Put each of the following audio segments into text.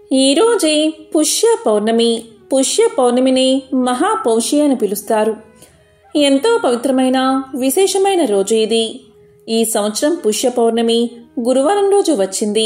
ఈరోజే పుష్య పౌర్ణమి పుష్య పౌర్ణమిని మహాపౌషి అని పిలుస్తారు ఎంతో పవిత్రమైన విశేషమైన రోజు ఇది ఈ సంవత్సరం పుష్య పౌర్ణమి గురువారం రోజు వచ్చింది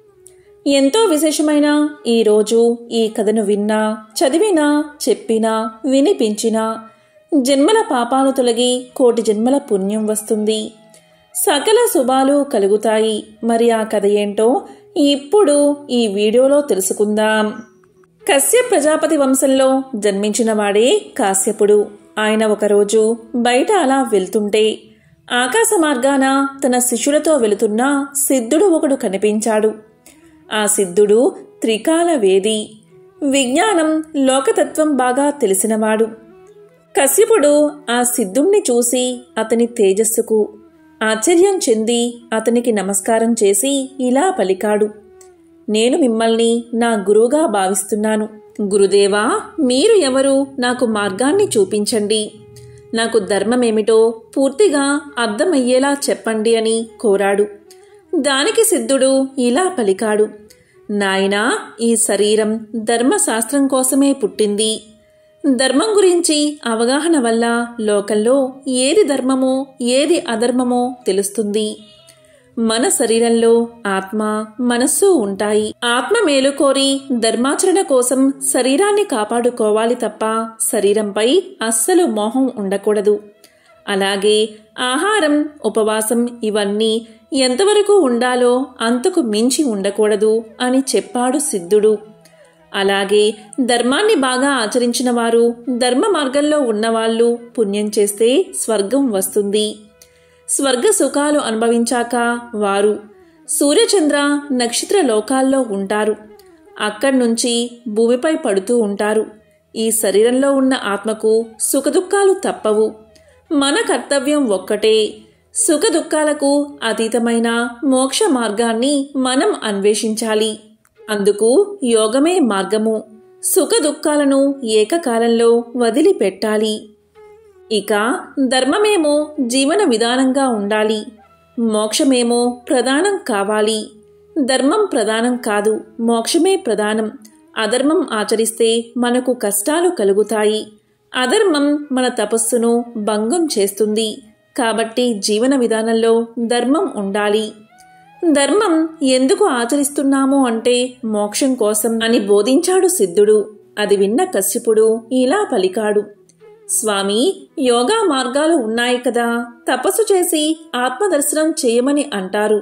ఎంతో విశేషమైన ఈ రోజు ఈ కథను విన్నా చదివినా చెప్పినా వినిపించినా జన్మల పాపాలు తొలగి కోటి జన్మల పుణ్యం వస్తుంది సకల శుభాలు కలుగుతాయి మరి ఆ కథ ఏంటో ఇప్పుడు ఈ వీడియోలో తెలుసుకుందాం కశ్య ప్రజాపతి వంశంలో జన్మించిన వాడే కాశ్యపుడు ఆయన ఒకరోజు బయట అలా వెళ్తుంటే ఆకాశ మార్గాన తన శిష్యులతో వెళుతున్న సిద్ధుడు ఒకడు కనిపించాడు ఆ సిద్ధుడు త్రికాల వేది విజ్ఞానం లోకతత్వం బాగా తెలిసినవాడు కశ్యపుడు ఆ సిద్ధుణ్ణి చూసి అతని తేజస్సుకు ఆశ్చర్యం చెంది అతనికి నమస్కారం చేసి ఇలా పలికాడు నేను మిమ్మల్ని నా గురువుగా భావిస్తున్నాను గురుదేవా మీరు ఎవరు నాకు మార్గాన్ని చూపించండి నాకు ధర్మమేమిటో పూర్తిగా అర్థమయ్యేలా చెప్పండి అని కోరాడు దానికి సిద్ధుడు ఇలా పలికాడు నాయనా ఈ శరీరం ధర్మశాస్త్రం కోసమే పుట్టింది ధర్మం గురించి అవగాహన వల్ల లోకంలో ఏది ధర్మమో ఏది అధర్మమో తెలుస్తుంది మన శరీరంలో ఆత్మ మనస్సు ఉంటాయి ఆత్మ మేలుకోరి ధర్మాచరణ కోసం శరీరాన్ని కాపాడుకోవాలి తప్ప శరీరంపై అస్సలు మోహం ఉండకూడదు అలాగే ఆహారం ఉపవాసం ఇవన్నీ ఎంతవరకు ఉండాలో అంతకు మించి ఉండకూడదు అని చెప్పాడు సిద్ధుడు అలాగే ధర్మాన్ని బాగా ఆచరించిన వారు ధర్మ మార్గంలో ఉన్నవాళ్ళు పుణ్యం చేస్తే స్వర్గం వస్తుంది స్వర్గ సుఖాలు అనుభవించాక వారు సూర్యచంద్ర నక్షత్ర లోకాల్లో ఉంటారు అక్కడి నుంచి భూమిపై పడుతూ ఉంటారు ఈ శరీరంలో ఉన్న ఆత్మకు సుఖదుఖాలు తప్పవు మన కర్తవ్యం ఒక్కటే సుఖదుఖాలకు అతీతమైన మోక్ష మార్గాన్ని మనం అన్వేషించాలి అందుకు యోగమే మార్గము సుఖదుఖాలను ఏకకాలంలో వదిలిపెట్టాలి ఇక ధర్మమేమో జీవన విధానంగా ఉండాలి మోక్షమేమో ప్రధానం కావాలి ధర్మం ప్రధానం కాదు మోక్షమే ప్రధానం అధర్మం ఆచరిస్తే మనకు కష్టాలు కలుగుతాయి అధర్మం మన తపస్సును భంగం చేస్తుంది కాబట్టి జీవన విధానంలో ధర్మం ఉండాలి ధర్మం ఎందుకు ఆచరిస్తున్నాము అంటే మోక్షం కోసం అని బోధించాడు సిద్ధుడు అది విన్న కశ్యపుడు ఇలా పలికాడు స్వామి యోగా మార్గాలు ఉన్నాయి కదా తపస్సు చేసి ఆత్మదర్శనం చేయమని అంటారు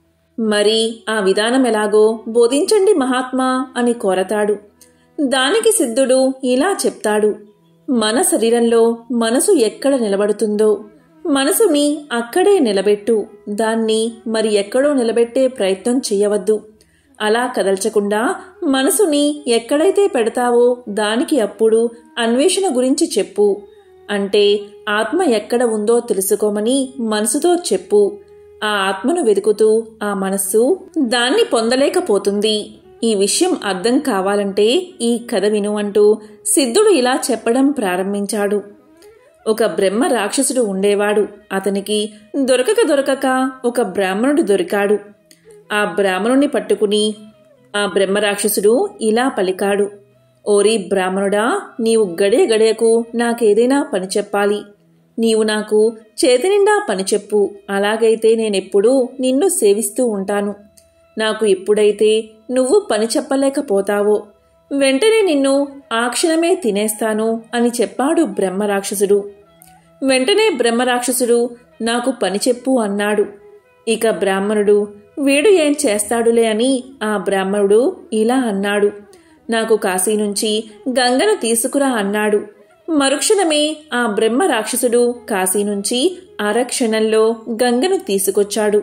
మరి ఆ విధానం ఎలాగో బోధించండి మహాత్మా అని కోరతాడు దానికి సిద్ధుడు ఇలా చెప్తాడు మన శరీరంలో మనసు ఎక్కడ నిలబడుతుందో మనసుని అక్కడే నిలబెట్టు దాన్ని మరి ఎక్కడో నిలబెట్టే ప్రయత్నం చేయవద్దు అలా కదల్చకుండా మనసుని ఎక్కడైతే పెడతావో దానికి అప్పుడు అన్వేషణ గురించి చెప్పు అంటే ఆత్మ ఎక్కడ ఉందో తెలుసుకోమని మనసుతో చెప్పు ఆ ఆత్మను వెతుకుతూ ఆ మనస్సు దాన్ని పొందలేకపోతుంది ఈ విషయం అర్థం కావాలంటే ఈ కథ విను అంటూ సిద్ధుడు ఇలా చెప్పడం ప్రారంభించాడు ఒక బ్రహ్మ రాక్షసుడు ఉండేవాడు అతనికి దొరకక దొరకక ఒక బ్రాహ్మణుడు దొరికాడు ఆ బ్రాహ్మణుణ్ణి పట్టుకుని ఆ బ్రహ్మ రాక్షసుడు ఇలా పలికాడు ఓరి బ్రాహ్మణుడా నీవు గడే గడియకు నాకేదైనా పని చెప్పాలి నీవు నాకు చేతినిండా పని చెప్పు అలాగైతే నేనెప్పుడూ నిన్ను సేవిస్తూ ఉంటాను నాకు ఎప్పుడైతే నువ్వు పని చెప్పలేకపోతావో వెంటనే నిన్ను ఆ క్షణమే తినేస్తాను అని చెప్పాడు బ్రహ్మరాక్షసుడు వెంటనే బ్రహ్మరాక్షసుడు నాకు పని చెప్పు అన్నాడు ఇక బ్రాహ్మణుడు వీడు ఏం చేస్తాడులే అని ఆ బ్రాహ్మణుడు ఇలా అన్నాడు నాకు కాశీ నుంచి గంగను తీసుకురా అన్నాడు మరుక్షణమే ఆ బ్రహ్మ రాక్షసుడు కాశీ నుంచి అరక్షణంలో గంగను తీసుకొచ్చాడు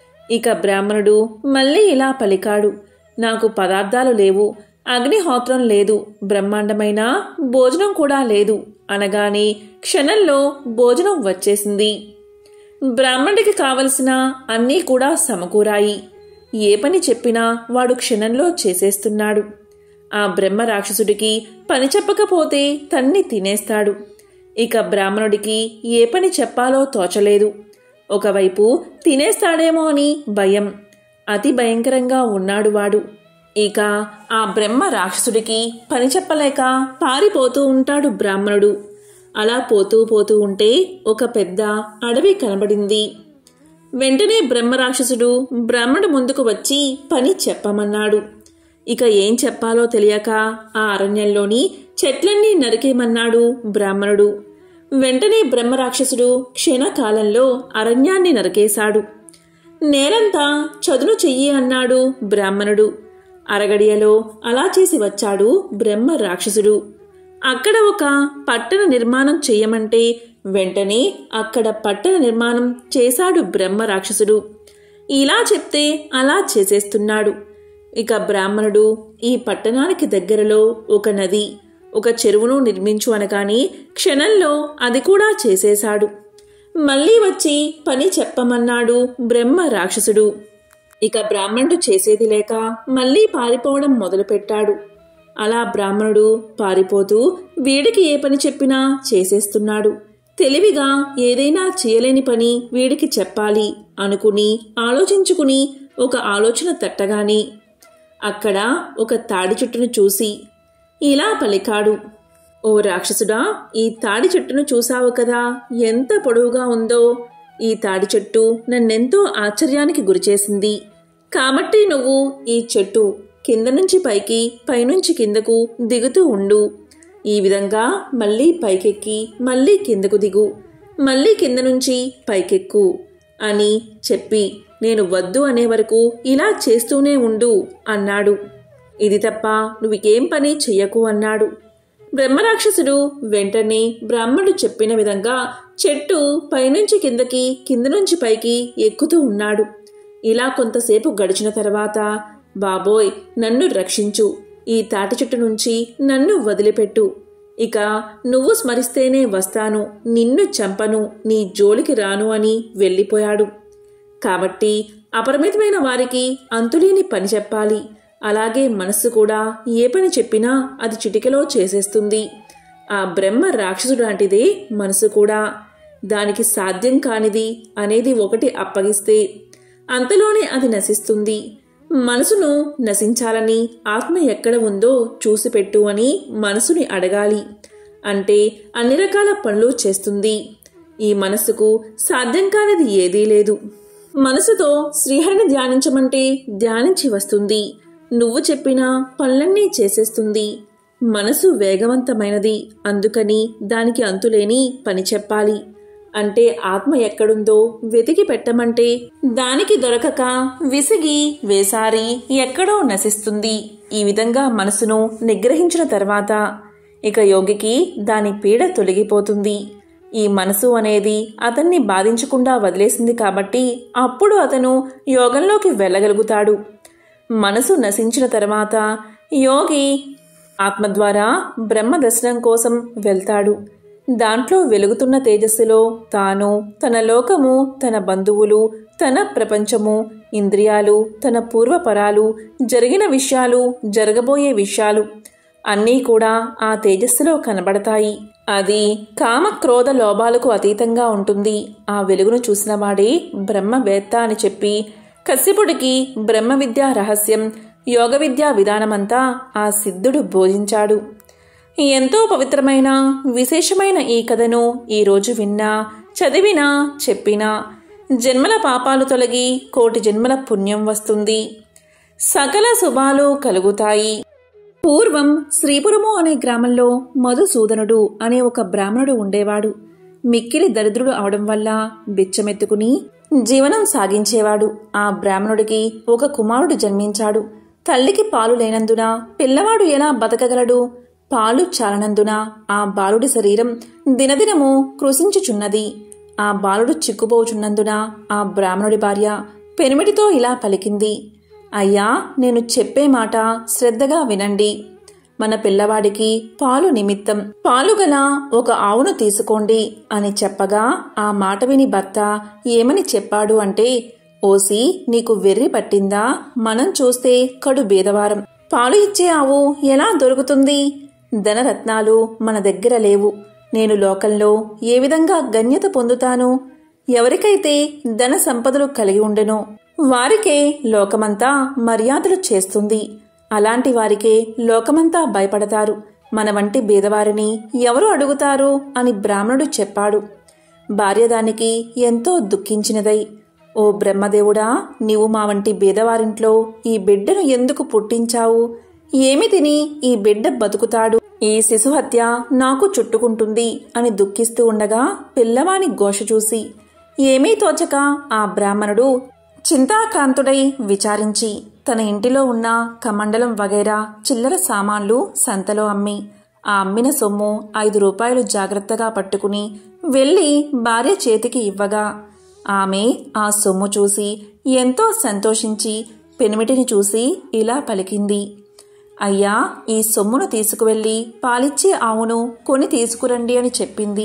ఇక బ్రాహ్మణుడు మళ్ళీ ఇలా పలికాడు నాకు పదార్థాలు లేవు అగ్నిహోత్రం లేదు బ్రహ్మాండమైన భోజనం కూడా లేదు అనగానే క్షణంలో భోజనం వచ్చేసింది బ్రాహ్మణుడికి కావలసిన అన్నీ కూడా సమకూరాయి ఏ పని చెప్పినా వాడు క్షణంలో చేసేస్తున్నాడు ఆ బ్రహ్మ రాక్షసుడికి పని చెప్పకపోతే తన్ని తినేస్తాడు ఇక బ్రాహ్మణుడికి ఏ పని చెప్పాలో తోచలేదు ఒకవైపు తినేస్తాడేమో అని భయం అతి భయంకరంగా ఉన్నాడు వాడు ఇక ఆ బ్రహ్మ రాక్షసుడికి పని చెప్పలేక పారిపోతూ ఉంటాడు బ్రాహ్మణుడు అలా పోతూ పోతూ ఉంటే ఒక పెద్ద అడవి కనబడింది వెంటనే బ్రహ్మరాక్షసుడు బ్రాహ్మణుడు ముందుకు వచ్చి పని చెప్పమన్నాడు ఇక ఏం చెప్పాలో తెలియక ఆ అరణ్యంలోని చెట్లన్నీ నరికేమన్నాడు బ్రాహ్మణుడు వెంటనే బ్రహ్మరాక్షసుడు క్షణకాలంలో అరణ్యాన్ని నరికేశాడు నేలంతా చదును చెయ్యి అన్నాడు బ్రాహ్మణుడు అరగడియలో అలా చేసి వచ్చాడు బ్రహ్మ రాక్షసుడు అక్కడ ఒక పట్టణ నిర్మాణం చెయ్యమంటే వెంటనే అక్కడ పట్టణ నిర్మాణం చేశాడు బ్రహ్మ రాక్షసుడు ఇలా చెప్తే అలా చేసేస్తున్నాడు ఇక బ్రాహ్మణుడు ఈ పట్టణానికి దగ్గరలో ఒక నది ఒక చెరువును నిర్మించు అనగానే క్షణంలో అది కూడా చేసేశాడు మళ్ళీ వచ్చి పని చెప్పమన్నాడు బ్రహ్మ రాక్షసుడు ఇక బ్రాహ్మణుడు చేసేది లేక మళ్ళీ పారిపోవడం మొదలుపెట్టాడు అలా బ్రాహ్మణుడు పారిపోతూ వీడికి ఏ పని చెప్పినా చేసేస్తున్నాడు తెలివిగా ఏదైనా చేయలేని పని వీడికి చెప్పాలి అనుకుని ఆలోచించుకుని ఒక ఆలోచన తట్టగానే అక్కడ ఒక తాడి చెట్టును చూసి ఇలా పలికాడు ఓ రాక్షసుడా ఈ తాడి చెట్టును చూసావు కదా ఎంత పొడవుగా ఉందో ఈ తాడి చెట్టు నన్నెంతో ఆశ్చర్యానికి గురిచేసింది కాబట్టి నువ్వు ఈ చెట్టు కింద నుంచి పైకి పైనుంచి కిందకు దిగుతూ ఉండు ఈ విధంగా మళ్ళీ పైకెక్కి మళ్ళీ కిందకు దిగు మళ్ళీ కింద నుంచి పైకెక్కు అని చెప్పి నేను వద్దు అనే వరకు ఇలా చేస్తూనే ఉండు అన్నాడు ఇది తప్ప నువ్వేం పని చెయ్యకు అన్నాడు బ్రహ్మరాక్షసుడు వెంటనే బ్రాహ్మణుడు చెప్పిన విధంగా చెట్టు పైనుంచి కిందకి కింద నుంచి పైకి ఎక్కుతూ ఉన్నాడు ఇలా కొంతసేపు గడిచిన తర్వాత బాబోయ్ నన్ను రక్షించు ఈ తాటి చెట్టు నుంచి నన్ను వదిలిపెట్టు ఇక నువ్వు స్మరిస్తేనే వస్తాను నిన్ను చంపను నీ జోలికి రాను అని వెళ్ళిపోయాడు కాబట్టి అపరిమితమైన వారికి అంతులేని పని చెప్పాలి అలాగే మనస్సు కూడా ఏ పని చెప్పినా అది చిటికెలో చేసేస్తుంది ఆ బ్రహ్మ రాక్షసుడు లాంటిదే మనసు కూడా దానికి సాధ్యం కానిది అనేది ఒకటి అప్పగిస్తే అంతలోనే అది నశిస్తుంది మనసును నశించాలని ఆత్మ ఎక్కడ ఉందో చూసిపెట్టు అని మనసుని అడగాలి అంటే అన్ని రకాల పనులు చేస్తుంది ఈ మనసుకు సాధ్యం కానిది ఏదీ లేదు మనసుతో శ్రీహరిని ధ్యానించమంటే ధ్యానించి వస్తుంది నువ్వు చెప్పిన పనులన్నీ చేసేస్తుంది మనసు వేగవంతమైనది అందుకని దానికి అంతులేని పని చెప్పాలి అంటే ఆత్మ ఎక్కడుందో వెతికి పెట్టమంటే దానికి దొరకక విసిగి వేసారి ఎక్కడో నశిస్తుంది ఈ విధంగా మనసును నిగ్రహించిన తర్వాత ఇక యోగికి దాని పీడ తొలగిపోతుంది ఈ మనసు అనేది అతన్ని బాధించకుండా వదిలేసింది కాబట్టి అప్పుడు అతను యోగంలోకి వెళ్ళగలుగుతాడు మనసు నశించిన తర్వాత యోగి ఆత్మ ద్వారా బ్రహ్మ దర్శనం కోసం వెళ్తాడు దాంట్లో వెలుగుతున్న తేజస్సులో తాను తన లోకము తన బంధువులు తన ప్రపంచము ఇంద్రియాలు తన పూర్వపరాలు జరిగిన విషయాలు జరగబోయే విషయాలు అన్నీ కూడా ఆ తేజస్సులో కనబడతాయి అది కామ క్రోధ లోభాలకు అతీతంగా ఉంటుంది ఆ వెలుగును చూసిన వాడే బ్రహ్మవేత్త అని చెప్పి కశ్యపుడికి బ్రహ్మ విద్యా రహస్యం యోగ విద్యా విధానమంతా ఆ సిద్ధుడు బోధించాడు ఎంతో పవిత్రమైన విశేషమైన ఈ కథను ఈరోజు విన్నా చదివినా చెప్పినా జన్మల పాపాలు తొలగి కోటి జన్మల పుణ్యం వస్తుంది సకల శుభాలు కలుగుతాయి పూర్వం శ్రీపురము అనే గ్రామంలో మధుసూదనుడు అనే ఒక బ్రాహ్మణుడు ఉండేవాడు మిక్కిలి దరిద్రుడు అవడం వల్ల బిచ్చమెత్తుకుని జీవనం సాగించేవాడు ఆ బ్రాహ్మణుడికి ఒక కుమారుడు జన్మించాడు తల్లికి పాలు లేనందున పిల్లవాడు ఎలా బతకగలడు పాలు చాలనందున ఆ బాలుడి శరీరం దినదినము కృషించుచున్నది ఆ బాలుడు చిక్కుపోచున్నందున ఆ బ్రాహ్మణుడి భార్య పెనిమిటితో ఇలా పలికింది అయ్యా నేను చెప్పే మాట శ్రద్ధగా వినండి మన పిల్లవాడికి పాలు నిమిత్తం పాలుగల ఒక ఆవును తీసుకోండి అని చెప్పగా ఆ మాట విని భర్త ఏమని చెప్పాడు అంటే ఓసి నీకు వెర్రి పట్టిందా మనం చూస్తే కడు బీదవారం పాలు ఇచ్చే ఆవు ఎలా దొరుకుతుంది ధనరత్నాలు మన దగ్గర లేవు నేను లోకంలో ఏ విధంగా గణ్యత పొందుతాను ఎవరికైతే ధన సంపదలు కలిగి ఉండనో వారికే లోకమంతా మర్యాదలు చేస్తుంది అలాంటి వారికే లోకమంతా భయపడతారు మన వంటి బీదవారిని ఎవరు అడుగుతారు అని బ్రాహ్మణుడు చెప్పాడు భార్య దానికి ఎంతో దుఃఖించినదై ఓ బ్రహ్మదేవుడా నీవు మా వంటి బీదవారింట్లో ఈ బిడ్డను ఎందుకు పుట్టించావు ఏమి తిని ఈ బిడ్డ బతుకుతాడు ఈ శిశుహత్య నాకు చుట్టుకుంటుంది అని దుఃఖిస్తూ ఉండగా పిల్లవాని ఘోష చూసి ఏమీ తోచక ఆ బ్రాహ్మణుడు చింతాక్రాంతుడై విచారించి తన ఇంటిలో ఉన్న కమండలం వగైరా చిల్లర సామాన్లు సంతలో అమ్మి ఆ అమ్మిన సొమ్ము ఐదు రూపాయలు జాగ్రత్తగా పట్టుకుని వెళ్ళి భార్య చేతికి ఇవ్వగా ఆమె ఆ సొమ్ము చూసి ఎంతో సంతోషించి పెనిమిటిని చూసి ఇలా పలికింది అయ్యా ఈ సొమ్మును తీసుకువెళ్ళి పాలిచ్చే ఆవును కొని తీసుకురండి అని చెప్పింది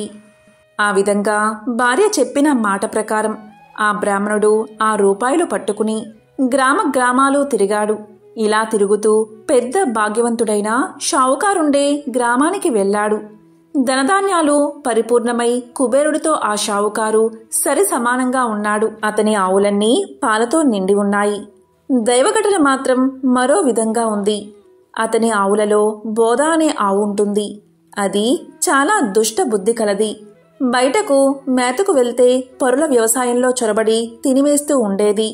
ఆ విధంగా భార్య చెప్పిన మాట ప్రకారం ఆ బ్రాహ్మణుడు ఆ రూపాయలు పట్టుకుని గ్రామ గ్రామాలు తిరిగాడు ఇలా తిరుగుతూ పెద్ద భాగ్యవంతుడైన షావుకారుండే గ్రామానికి వెళ్ళాడు ధనధాన్యాలు పరిపూర్ణమై కుబేరుడితో ఆ షావుకారు సరి సమానంగా ఉన్నాడు అతని ఆవులన్నీ పాలతో నిండి ఉన్నాయి దైవఘటన మాత్రం మరో విధంగా ఉంది అతని ఆవులలో బోధ అనే ఆవు ఉంటుంది అది చాలా దుష్ట బుద్ధి కలది బయటకు మేతకు వెళ్తే పరుల వ్యవసాయంలో చొరబడి తినివేస్తూ ఉండేది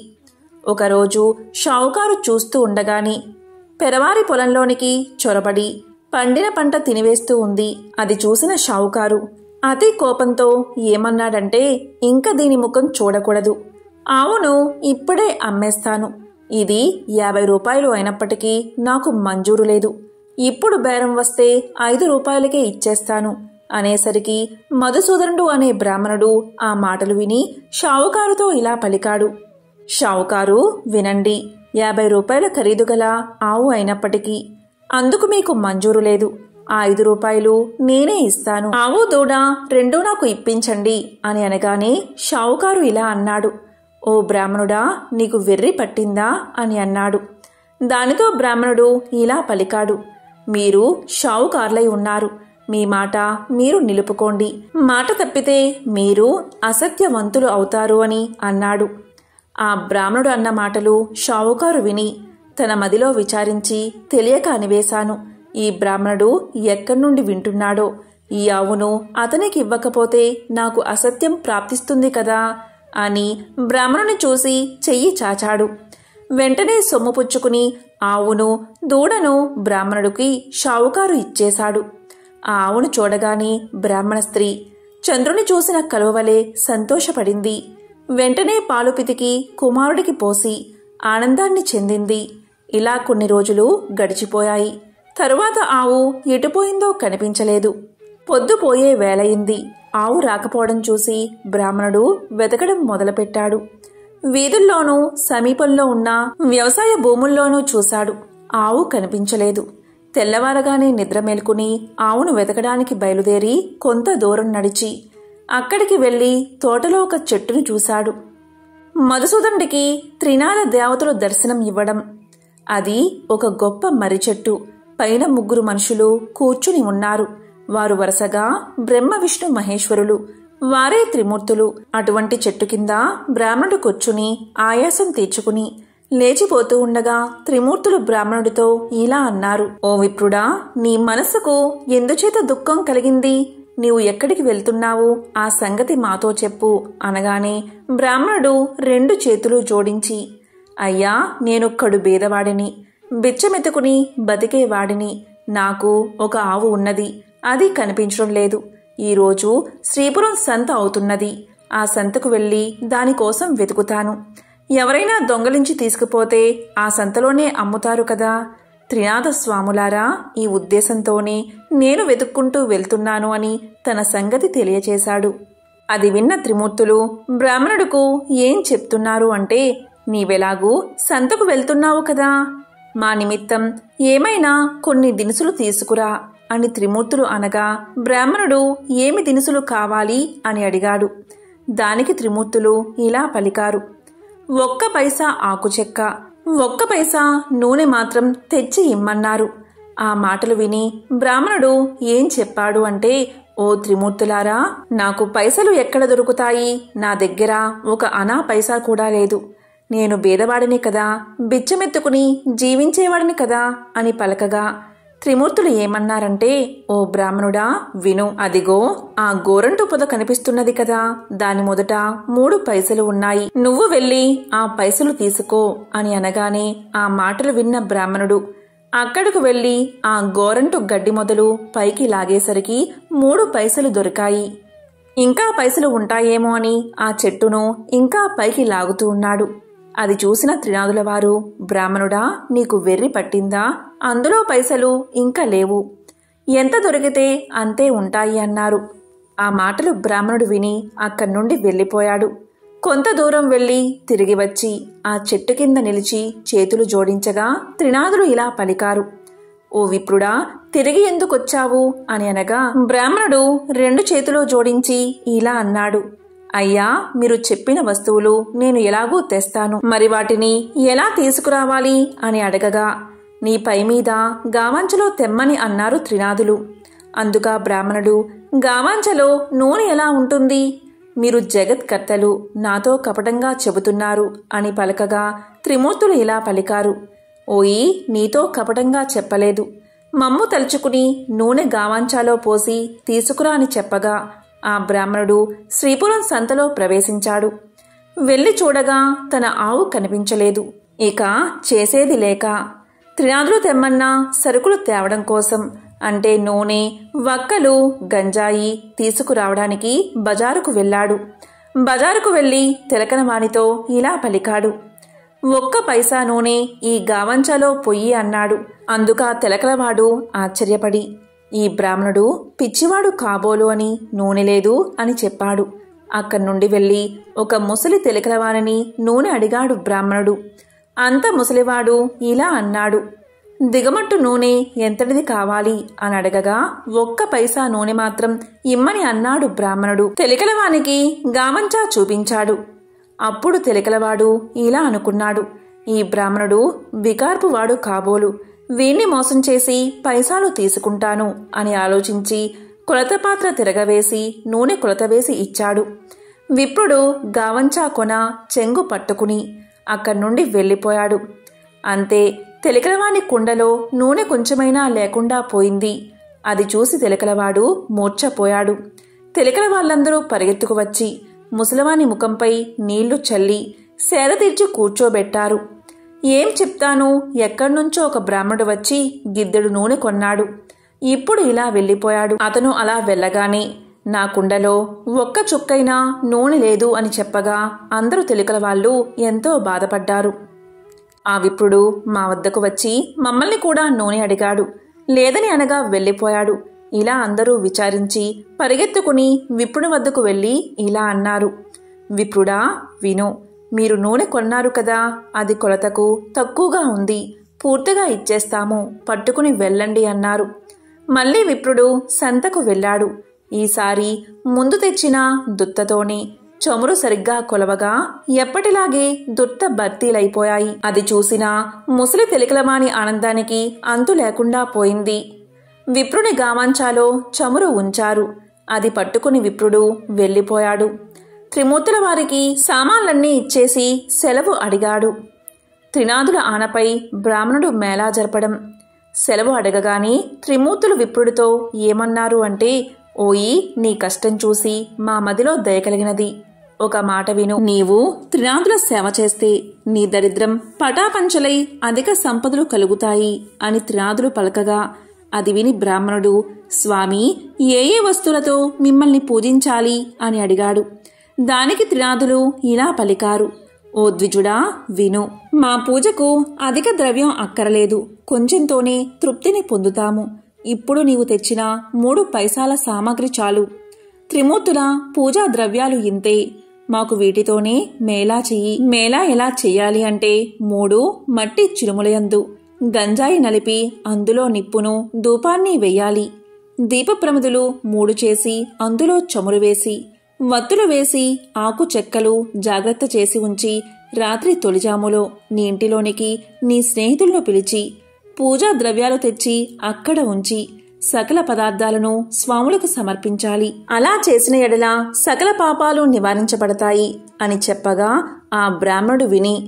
ఒకరోజు షావుకారు చూస్తూ ఉండగాని పెరవారి పొలంలోనికి చొరబడి పండిన పంట తినివేస్తూ ఉంది అది చూసిన షావుకారు అతి కోపంతో ఏమన్నాడంటే ఇంక దీని ముఖం చూడకూడదు ఆవును ఇప్పుడే అమ్మేస్తాను ఇది యాభై రూపాయలు అయినప్పటికీ నాకు మంజూరు లేదు ఇప్పుడు బేరం వస్తే ఐదు రూపాయలకే ఇచ్చేస్తాను అనేసరికి మధుసూదనుడు అనే బ్రాహ్మణుడు ఆ మాటలు విని షావుకారుతో ఇలా పలికాడు షావుకారు వినండి యాభై రూపాయల ఖరీదు గల ఆవు అయినప్పటికీ అందుకు మీకు మంజూరు లేదు ఆ ఐదు రూపాయలు నేనే ఇస్తాను ఆవు దూడ రెండూ నాకు ఇప్పించండి అని అనగానే షావుకారు ఇలా అన్నాడు ఓ బ్రాహ్మణుడా నీకు వెర్రి పట్టిందా అని అన్నాడు దానితో బ్రాహ్మణుడు ఇలా పలికాడు మీరు షావుకార్లై ఉన్నారు మీ మాట మీరు నిలుపుకోండి మాట తప్పితే మీరు అసత్యవంతులు అవుతారు అని అన్నాడు ఆ బ్రాహ్మణుడు అన్న మాటలు షావుకారు విని తన మదిలో విచారించి తెలియక అనివేశాను ఈ బ్రాహ్మణుడు ఎక్కడి నుండి వింటున్నాడో ఈ ఆవును అతనికి ఇవ్వకపోతే నాకు అసత్యం ప్రాప్తిస్తుంది కదా అని బ్రాహ్మణుని చూసి చెయ్యి చాచాడు వెంటనే సొమ్ము పుచ్చుకుని ఆవును దూడను బ్రాహ్మణుడికి షావుకారు ఇచ్చేశాడు ఆ ఆవును చూడగానే బ్రాహ్మణ స్త్రీ చంద్రుని చూసిన కలువవలే సంతోషపడింది వెంటనే పాలు పితికి కుమారుడికి పోసి ఆనందాన్ని చెందింది ఇలా కొన్ని రోజులు గడిచిపోయాయి తరువాత ఆవు ఎటుపోయిందో కనిపించలేదు పొద్దుపోయే వేలయింది ఆవు రాకపోవడం చూసి బ్రాహ్మణుడు వెతకడం మొదలుపెట్టాడు వీధుల్లోనూ సమీపంలో ఉన్న వ్యవసాయ భూముల్లోనూ చూశాడు ఆవు కనిపించలేదు తెల్లవారగానే నిద్ర మేల్కుని ఆవును వెతకడానికి బయలుదేరి కొంత దూరం నడిచి అక్కడికి వెళ్లి తోటలో ఒక చెట్టును చూశాడు మధుసూదనుడికి త్రినాల దేవతలు దర్శనం ఇవ్వడం అది ఒక గొప్ప మర్రి చెట్టు పైన ముగ్గురు మనుషులు కూర్చుని ఉన్నారు వారు వరుసగా బ్రహ్మ విష్ణు మహేశ్వరులు వారే త్రిమూర్తులు అటువంటి చెట్టు కింద బ్రాహ్మణుడు కూర్చుని ఆయాసం తీర్చుకుని లేచిపోతూ ఉండగా త్రిమూర్తులు బ్రాహ్మణుడితో ఇలా అన్నారు ఓ విప్రుడా నీ మనస్సుకు ఎందుచేత దుఃఖం కలిగింది నీవు ఎక్కడికి వెళ్తున్నావు ఆ సంగతి మాతో చెప్పు అనగానే బ్రాహ్మణుడు రెండు చేతులు జోడించి అయ్యా నేనొక్కడు బీదవాడిని బిచ్చమెత్తుకుని బతికేవాడిని నాకు ఒక ఆవు ఉన్నది అది కనిపించడం లేదు ఈరోజు శ్రీపురం సంత అవుతున్నది ఆ సంతకు వెళ్ళి దానికోసం వెతుకుతాను ఎవరైనా దొంగలించి తీసుకుపోతే ఆ సంతలోనే అమ్ముతారు కదా త్రినాథ స్వాములారా ఈ ఉద్దేశంతోనే నేను వెతుక్కుంటూ వెళ్తున్నాను అని తన సంగతి తెలియచేశాడు అది విన్న త్రిమూర్తులు బ్రాహ్మణుడుకు ఏం చెప్తున్నారు అంటే నీవెలాగూ సంతకు వెళ్తున్నావు కదా మా నిమిత్తం ఏమైనా కొన్ని దినుసులు తీసుకురా అని త్రిమూర్తులు అనగా బ్రాహ్మణుడు ఏమి దినుసులు కావాలి అని అడిగాడు దానికి త్రిమూర్తులు ఇలా పలికారు ఒక్క పైసా ఆకుచెక్క ఒక్క పైసా నూనె మాత్రం తెచ్చి ఇమ్మన్నారు ఆ మాటలు విని బ్రాహ్మణుడు ఏం చెప్పాడు అంటే ఓ త్రిమూర్తులారా నాకు పైసలు ఎక్కడ దొరుకుతాయి నా దగ్గర ఒక అనా పైసా కూడా లేదు నేను బీదవాడిని కదా బిచ్చమెత్తుకుని జీవించేవాడిని కదా అని పలకగా త్రిమూర్తులు ఏమన్నారంటే ఓ బ్రాహ్మణుడా విను అదిగో ఆ గోరంటు పొద కనిపిస్తున్నది కదా దాని మొదట మూడు పైసలు ఉన్నాయి నువ్వు వెళ్ళి ఆ పైసలు తీసుకో అని అనగానే ఆ మాటలు విన్న బ్రాహ్మణుడు అక్కడకు వెళ్ళి ఆ గోరంటు గడ్డి మొదలు పైకి లాగేసరికి మూడు పైసలు దొరికాయి ఇంకా పైసలు ఉంటాయేమో అని ఆ చెట్టును ఇంకా పైకి లాగుతూ ఉన్నాడు అది చూసిన త్రినాదుల వారు బ్రాహ్మణుడా నీకు వెర్రి పట్టిందా అందులో పైసలు ఇంకా లేవు ఎంత దొరికితే అంతే ఉంటాయి అన్నారు ఆ మాటలు బ్రాహ్మణుడు విని అక్కడి నుండి వెళ్ళిపోయాడు కొంత దూరం వెళ్ళి తిరిగి వచ్చి ఆ చెట్టు కింద నిలిచి చేతులు జోడించగా త్రినాదులు ఇలా పలికారు ఓ విప్రుడా తిరిగి ఎందుకొచ్చావు అని అనగా బ్రాహ్మణుడు రెండు చేతులు జోడించి ఇలా అన్నాడు అయ్యా మీరు చెప్పిన వస్తువులు నేను ఎలాగూ తెస్తాను మరి వాటిని ఎలా తీసుకురావాలి అని అడగగా నీ పై మీద గావంచలో తెమ్మని అన్నారు త్రినాదులు అందుగా బ్రాహ్మణుడు గావాంచలో నూనె ఎలా ఉంటుంది మీరు జగత్కర్తలు నాతో కపటంగా చెబుతున్నారు అని పలకగా త్రిమూర్తులు ఇలా పలికారు ఓయి నీతో కపటంగా చెప్పలేదు మమ్ము తలుచుకుని నూనె గావాంచాలో పోసి తీసుకురా అని చెప్పగా ఆ బ్రాహ్మణుడు శ్రీపురం సంతలో ప్రవేశించాడు వెళ్ళి చూడగా తన ఆవు కనిపించలేదు ఇక చేసేది లేక త్రినాదులు తెమ్మన్నా సరుకులు తేవడం కోసం అంటే నూనె వక్కలు గంజాయి తీసుకురావడానికి బజారుకు వెళ్ళాడు బజారుకు వెళ్ళి తిలకనవానితో ఇలా పలికాడు ఒక్క పైసా నూనె ఈ గావంచలో పొయ్యి అన్నాడు అందుక తెలకలవాడు ఆశ్చర్యపడి ఈ బ్రాహ్మణుడు పిచ్చివాడు కాబోలు అని నూనె లేదు అని చెప్పాడు అక్కడి నుండి వెళ్ళి ఒక ముసలి తెలకలవానిని నూనె అడిగాడు బ్రాహ్మణుడు అంత ముసలివాడు ఇలా అన్నాడు దిగమట్టు నూనె ఎంతటిది కావాలి అని అడగగా ఒక్క పైసా నూనె మాత్రం ఇమ్మని అన్నాడు బ్రాహ్మణుడు తెలికలవానికి గామంచా చూపించాడు అప్పుడు తెలికలవాడు ఇలా అనుకున్నాడు ఈ బ్రాహ్మణుడు వికార్పువాడు కాబోలు వీణ్ణి మోసం చేసి పైసాలు తీసుకుంటాను అని ఆలోచించి కొలత పాత్ర తిరగవేసి నూనె కొలత వేసి ఇచ్చాడు విప్రుడు గావంచా కొన చెంగు పట్టుకుని అక్కడి నుండి వెళ్ళిపోయాడు అంతే తెలికలవాని కుండలో నూనె కొంచెమైనా లేకుండా పోయింది అది చూసి తెలికలవాడు మూర్ఛపోయాడు తెలికల వాళ్ళందరూ పరిగెత్తుకు వచ్చి ముసలవాని ముఖంపై నీళ్లు చల్లి సేద తీర్చి కూర్చోబెట్టారు ఏం చెప్తాను ఎక్కడ్నుంచో ఒక బ్రాహ్మణుడు వచ్చి గిద్దెడు నూనె కొన్నాడు ఇప్పుడు ఇలా వెళ్ళిపోయాడు అతను అలా వెళ్ళగానే నా కుండలో ఒక్క చుక్కైనా నూనె లేదు అని చెప్పగా అందరూ తెలికల వాళ్ళు ఎంతో బాధపడ్డారు ఆ విప్రుడు మా వద్దకు వచ్చి మమ్మల్ని కూడా నూనె అడిగాడు లేదని అనగా వెళ్ళిపోయాడు ఇలా అందరూ విచారించి పరిగెత్తుకుని విప్రుడి వద్దకు వెళ్ళి ఇలా అన్నారు విప్రుడా విను మీరు నూనె కొన్నారు కదా అది కొలతకు తక్కువగా ఉంది పూర్తిగా ఇచ్చేస్తాము పట్టుకుని వెళ్ళండి అన్నారు మళ్ళీ విప్రుడు సంతకు వెళ్ళాడు ఈసారి ముందు తెచ్చిన దుత్తతోనే చమురు సరిగ్గా కొలవగా ఎప్పటిలాగే దుట్ట భర్తీలైపోయాయి అది చూసిన ముసలి తెలికలమాని ఆనందానికి అంతు లేకుండా పోయింది విప్రుని గామాంచాలో చమురు ఉంచారు అది పట్టుకుని విప్రుడు వెళ్ళిపోయాడు త్రిమూర్తుల వారికి సామాన్లన్నీ ఇచ్చేసి సెలవు అడిగాడు త్రినాదుల ఆనపై బ్రాహ్మణుడు మేళా జరపడం సెలవు అడగగానే త్రిమూర్తులు విప్రుడితో ఏమన్నారు అంటే ఓయి నీ కష్టం చూసి మా మదిలో దయ కలిగినది ఒక మాట విను నీవు త్రినాదుల సేవ చేస్తే నీ దరిద్రం పటాపంచలై అధిక సంపదలు కలుగుతాయి అని త్రినాదులు పలకగా అది విని బ్రాహ్మణుడు స్వామి ఏ ఏ వస్తువులతో మిమ్మల్ని పూజించాలి అని అడిగాడు దానికి త్రినాదులు ఇలా పలికారు ఓ ద్విజుడా విను మా పూజకు అధిక ద్రవ్యం అక్కరలేదు కొంచెంతోనే తృప్తిని పొందుతాము ఇప్పుడు నీవు తెచ్చిన మూడు పైసాల సామాగ్రి చాలు త్రిమూర్తుల పూజా ద్రవ్యాలు ఇంతే మాకు వీటితోనే మేళా చెయ్యి మేళా ఎలా చెయ్యాలి అంటే మూడు మట్టి చిరుములయందు గంజాయి నలిపి అందులో నిప్పును ధూపాన్ని వెయ్యాలి దీపప్రమిదులు మూడు చేసి అందులో చమురు వేసి వత్తులు వేసి ఆకు చెక్కలు జాగ్రత్త చేసి ఉంచి రాత్రి తొలిజాములో నీ ఇంటిలోనికి నీ స్నేహితులను పిలిచి పూజా ద్రవ్యాలు తెచ్చి అక్కడ ఉంచి సకల పదార్థాలను స్వాములకు సమర్పించాలి అలా చేసిన ఎడల సకల పాపాలు నివారించబడతాయి అని చెప్పగా ఆ బ్రాహ్మణుడు విని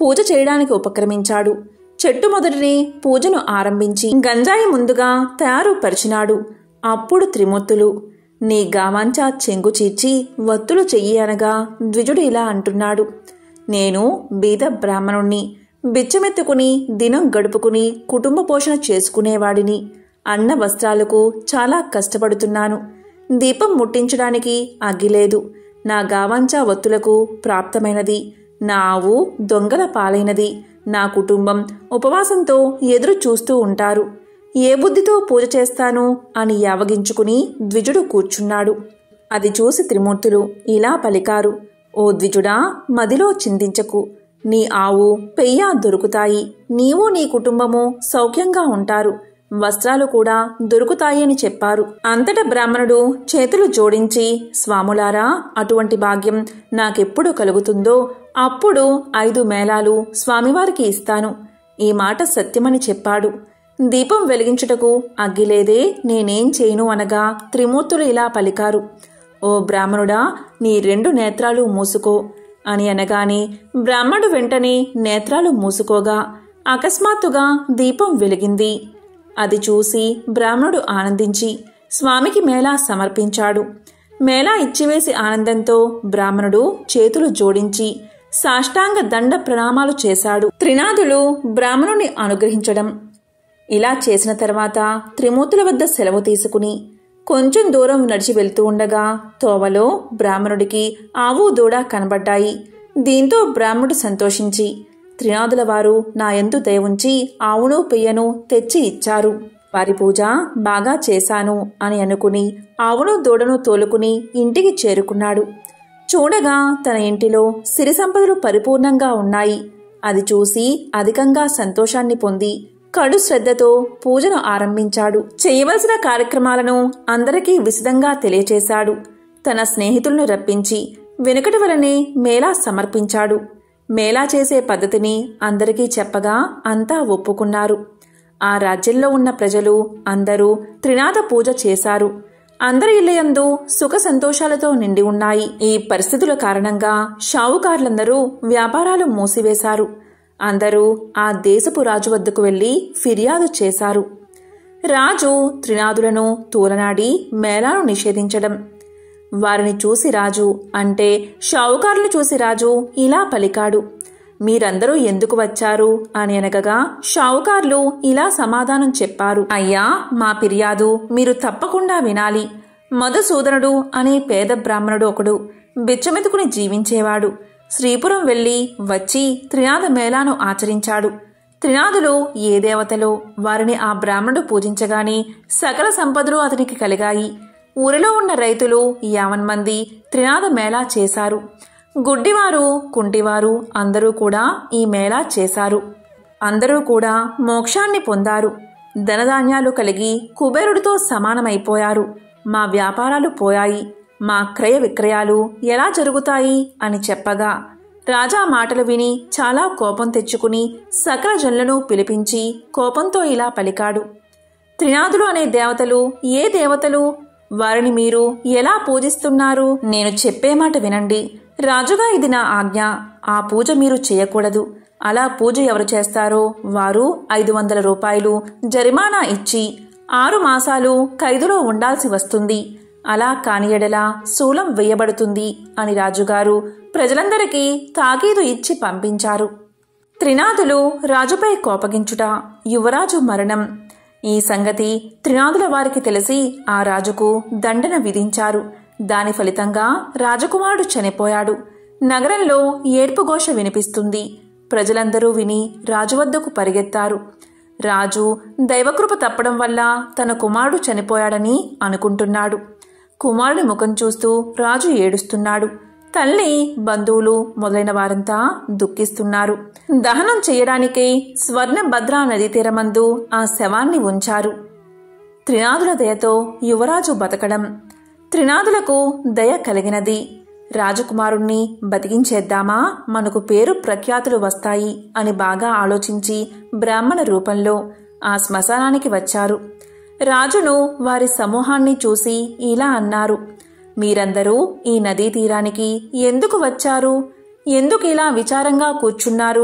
పూజ చేయడానికి ఉపక్రమించాడు చెట్టు మొదటిని పూజను ఆరంభించి గంజాయి ముందుగా తయారు పరిచినాడు అప్పుడు త్రిమూర్తులు నీ గామంచా చెంగు చీర్చి వత్తులు చెయ్యి అనగా ద్విజుడు ఇలా అంటున్నాడు నేను బీద బ్రాహ్మణుణ్ణి బిచ్చమెత్తుకుని దినం గడుపుకుని కుటుంబ పోషణ చేసుకునేవాడిని అన్న వస్త్రాలకు చాలా కష్టపడుతున్నాను దీపం ముట్టించడానికి అగ్గిలేదు నా గావంచా వత్తులకు ప్రాప్తమైనది నా ఆవు దొంగల పాలైనది నా కుటుంబం ఉపవాసంతో ఎదురు చూస్తూ ఉంటారు ఏ బుద్ధితో పూజ చేస్తాను అని యావగించుకుని ద్విజుడు కూర్చున్నాడు అది చూసి త్రిమూర్తులు ఇలా పలికారు ఓ ద్విజుడా మదిలో చింతించకు నీ ఆవు పెయ్య దొరుకుతాయి నీవు నీ కుటుంబము సౌఖ్యంగా ఉంటారు వస్త్రాలు కూడా దొరుకుతాయి అని చెప్పారు అంతట బ్రాహ్మణుడు చేతులు జోడించి స్వాములారా అటువంటి భాగ్యం నాకెప్పుడు కలుగుతుందో అప్పుడు ఐదు మేళాలు స్వామివారికి ఇస్తాను ఈ మాట సత్యమని చెప్పాడు దీపం వెలిగించుటకు అగ్గిలేదే నేనేం చేయను అనగా త్రిమూర్తులు ఇలా పలికారు ఓ బ్రాహ్మణుడా నీ రెండు నేత్రాలు మూసుకో అని అనగానే బ్రాహ్మణుడు వెంటనే నేత్రాలు మూసుకోగా అకస్మాత్తుగా దీపం వెలిగింది అది చూసి బ్రాహ్మణుడు ఆనందించి స్వామికి మేళా సమర్పించాడు మేళా ఇచ్చివేసి ఆనందంతో బ్రాహ్మణుడు చేతులు జోడించి సాష్టాంగ దండ ప్రణామాలు చేశాడు త్రినాథులు బ్రాహ్మణుని అనుగ్రహించడం ఇలా చేసిన తర్వాత త్రిమూర్తుల వద్ద సెలవు తీసుకుని కొంచెం దూరం నడిచి వెళ్తూ ఉండగా తోవలో బ్రాహ్మణుడికి ఆవు దూడ కనబడ్డాయి దీంతో బ్రాహ్మణుడు సంతోషించి త్రినాథుల వారు నా ఎందు దయ ఉంచి ఆవును పెయ్యను తెచ్చి ఇచ్చారు వారి పూజ బాగా చేశాను అని అనుకుని ఆవును దూడను తోలుకుని ఇంటికి చేరుకున్నాడు చూడగా తన ఇంటిలో సిరి సంపదలు పరిపూర్ణంగా ఉన్నాయి అది చూసి అధికంగా సంతోషాన్ని పొంది కడు శ్రద్ధతో పూజను ఆరంభించాడు చేయవలసిన కార్యక్రమాలను అందరికీ విశదంగా తెలియచేశాడు తన స్నేహితులను రప్పించి వెనుకటి వలనే మేళా సమర్పించాడు మేళా చేసే పద్ధతిని అందరికీ చెప్పగా అంతా ఒప్పుకున్నారు ఆ రాజ్యంలో ఉన్న ప్రజలు అందరూ త్రినాథ పూజ చేశారు అందరి ఇల్లయందు సుఖ సంతోషాలతో నిండి ఉన్నాయి ఈ పరిస్థితుల కారణంగా షావుకారులందరూ వ్యాపారాలు మూసివేశారు అందరూ ఆ దేశపు రాజు వద్దకు వెళ్లి ఫిర్యాదు చేశారు రాజు త్రినాథులను తూలనాడి మేళాను నిషేధించడం వారిని చూసి రాజు అంటే షావుకారులు చూసి రాజు ఇలా పలికాడు మీరందరూ ఎందుకు వచ్చారు అని అనగగా షావుకార్లు ఇలా సమాధానం చెప్పారు అయ్యా మా ఫిర్యాదు మీరు తప్పకుండా వినాలి మధుసూదనుడు అనే పేద బ్రాహ్మణుడు ఒకడు బిచ్చమెతుకుని జీవించేవాడు శ్రీపురం వెళ్లి వచ్చి త్రినాథ మేళాను ఆచరించాడు త్రినాథులు ఏ దేవతలో వారిని ఆ బ్రాహ్మణుడు పూజించగానే సకల సంపదలు అతనికి కలిగాయి ఊరిలో ఉన్న రైతులు యావన్మంది త్రినాథ మేళా చేశారు గుడ్డివారు కుంటివారు అందరూ కూడా ఈ మేళా చేశారు అందరూ కూడా మోక్షాన్ని పొందారు ధనధాన్యాలు కలిగి కుబేరుడితో సమానమైపోయారు మా వ్యాపారాలు పోయాయి మా క్రయ విక్రయాలు ఎలా జరుగుతాయి అని చెప్పగా రాజా మాటలు విని చాలా కోపం తెచ్చుకుని సకల జనులను పిలిపించి కోపంతో ఇలా పలికాడు త్రినాథులు అనే దేవతలు ఏ దేవతలు వారిని మీరు ఎలా పూజిస్తున్నారు నేను చెప్పే మాట వినండి రాజుగా ఇది నా ఆజ్ఞ ఆ పూజ మీరు చేయకూడదు అలా పూజ ఎవరు చేస్తారో వారు ఐదు వందల రూపాయలు జరిమానా ఇచ్చి ఆరు మాసాలు ఖైదులో ఉండాల్సి వస్తుంది అలా కానియడలా శూలం వేయబడుతుంది అని రాజుగారు ప్రజలందరికీ తాకీదు ఇచ్చి పంపించారు త్రినాథులు రాజుపై కోపగించుట యువరాజు మరణం ఈ సంగతి త్రినాథుల వారికి తెలిసి ఆ రాజుకు దండన విధించారు దాని ఫలితంగా రాజకుమారుడు చనిపోయాడు నగరంలో ఏడ్పుఘోష వినిపిస్తుంది ప్రజలందరూ విని రాజు వద్దకు పరిగెత్తారు రాజు దైవకృప తప్పడం వల్ల తన కుమారుడు చనిపోయాడని అనుకుంటున్నాడు కుమారుడి ముఖం చూస్తూ రాజు ఏడుస్తున్నాడు తల్లి బంధువులు మొదలైన వారంతా దుఃఖిస్తున్నారు దహనం చేయడానికై స్వర్ణ భద్రా నదీ తీరమందు ఆ శవాన్ని ఉంచారు త్రినాథుల దయతో యువరాజు బతకడం త్రినాథులకు దయ కలిగినది రాజకుమారుణ్ణి బతికించేద్దామా మనకు పేరు ప్రఖ్యాతులు వస్తాయి అని బాగా ఆలోచించి బ్రాహ్మణ రూపంలో ఆ శ్మశానానికి వచ్చారు రాజును వారి సమూహాన్ని చూసి ఇలా అన్నారు మీరందరూ ఈ నదీ తీరానికి ఎందుకు వచ్చారు ఎందుకు ఇలా విచారంగా కూర్చున్నారు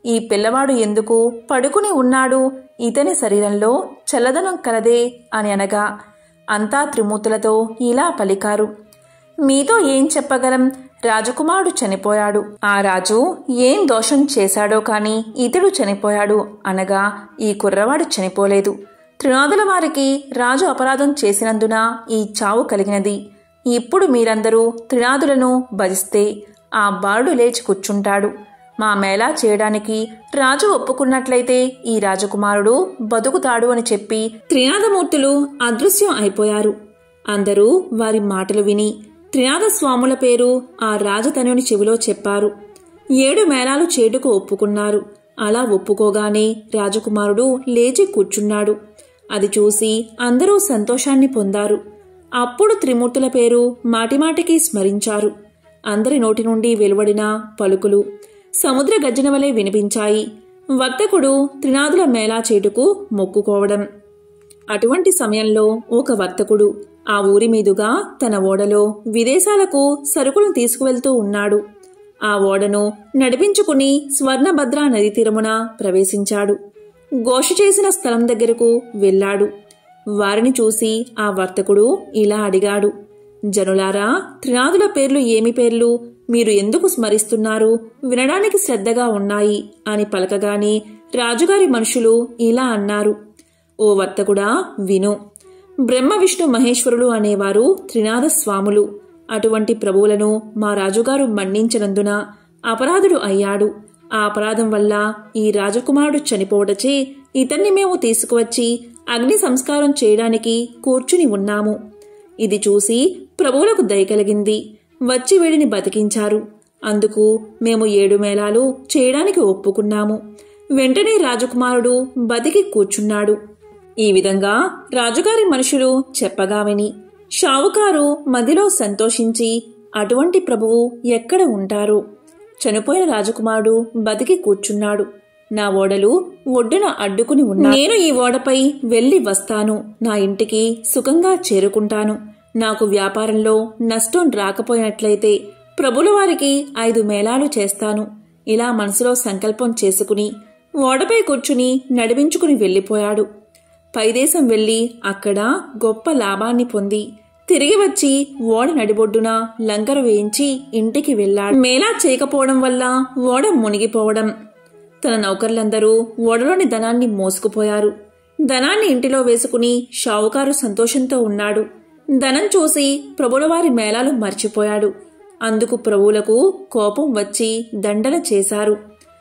ఈ పిల్లవాడు ఎందుకు పడుకుని ఉన్నాడు ఇతని శరీరంలో చల్లదనం కలదే అని అనగా అంతా త్రిమూర్తులతో ఇలా పలికారు మీతో ఏం చెప్పగలం రాజకుమారుడు చనిపోయాడు ఆ రాజు ఏం దోషం చేశాడో కాని ఇతడు చనిపోయాడు అనగా ఈ కుర్రవాడు చనిపోలేదు త్రినాదుల వారికి రాజు అపరాధం చేసినందున ఈ చావు కలిగినది ఇప్పుడు మీరందరూ త్రినాదులను భజిస్తే ఆ బాలుడు లేచి కూర్చుంటాడు మా మేళా చేయడానికి రాజు ఒప్పుకున్నట్లయితే ఈ రాజకుమారుడు బతుకుతాడు అని చెప్పి త్రినాదమూర్తులు అదృశ్యం అయిపోయారు అందరూ వారి మాటలు విని త్రినాద స్వాముల పేరు ఆ రాజతనుని చెవిలో చెప్పారు ఏడు మేళాలు చేటుకు ఒప్పుకున్నారు అలా ఒప్పుకోగానే రాజకుమారుడు లేచి కూర్చున్నాడు అది చూసి అందరూ సంతోషాన్ని పొందారు అప్పుడు త్రిమూర్తుల పేరు మాటిమాటికి స్మరించారు అందరి నోటి నుండి వెలువడిన పలుకులు సముద్ర గర్జన వలె వినిపించాయి వర్తకుడు త్రినాదుల మేళా చేటుకు మొక్కుకోవడం అటువంటి సమయంలో ఒక వర్తకుడు ఆ ఊరి మీదుగా తన ఓడలో విదేశాలకు సరుకులను తీసుకువెళ్తూ ఉన్నాడు ఆ ఓడను నడిపించుకుని స్వర్ణభద్ర నది తీరమున ప్రవేశించాడు ఘోష చేసిన స్థలం దగ్గరకు వెళ్ళాడు వారిని చూసి ఆ వర్తకుడు ఇలా అడిగాడు జనులారా త్రినాదుల పేర్లు ఏమి పేర్లు మీరు ఎందుకు స్మరిస్తున్నారు వినడానికి శ్రద్ధగా ఉన్నాయి అని పలకగానే రాజుగారి మనుషులు ఇలా అన్నారు ఓ వర్తకుడా విను బ్రహ్మ విష్ణు మహేశ్వరులు అనేవారు త్రినాద స్వాములు అటువంటి ప్రభువులను మా రాజుగారు మన్నించనందున అపరాధుడు అయ్యాడు ఆ అపరాధం వల్ల ఈ రాజకుమారుడు చనిపోవటచే ఇతన్ని మేము తీసుకువచ్చి అగ్ని సంస్కారం చేయడానికి కూర్చుని ఉన్నాము ఇది చూసి ప్రభువులకు దయ కలిగింది వచ్చి వీడిని బతికించారు అందుకు మేము ఏడు మేళాలు చేయడానికి ఒప్పుకున్నాము వెంటనే రాజకుమారుడు బతికి కూర్చున్నాడు ఈ విధంగా రాజుగారి మనుషులు చెప్పగా విని షావుకారు మదిలో సంతోషించి అటువంటి ప్రభువు ఎక్కడ ఉంటారు చనిపోయిన రాజకుమారుడు బతికి కూర్చున్నాడు నా ఓడలు ఒడ్డున అడ్డుకుని ఉన్నా నేను ఈ ఓడపై వెళ్లి వస్తాను నా ఇంటికి సుఖంగా చేరుకుంటాను నాకు వ్యాపారంలో నష్టం రాకపోయినట్లయితే ప్రభుల వారికి ఐదు మేళాలు చేస్తాను ఇలా మనసులో సంకల్పం చేసుకుని ఓడపై కూర్చుని నడిపించుకుని వెళ్ళిపోయాడు పైదేశం వెళ్లి అక్కడ గొప్ప లాభాన్ని పొంది తిరిగి వచ్చి ఓడ నడిబొడ్డున లంకర వేయించి ఇంటికి వెళ్ళాడు మేళా చేయకపోవడం వల్ల ఓడ మునిగిపోవడం తన నౌకర్లందరూ ఓడలోని ధనాన్ని మోసుకుపోయారు ధనాన్ని ఇంటిలో వేసుకుని షావుకారు సంతోషంతో ఉన్నాడు ధనం చూసి ప్రభులవారి మేళాలు మర్చిపోయాడు అందుకు ప్రభువులకు కోపం వచ్చి దండన చేశారు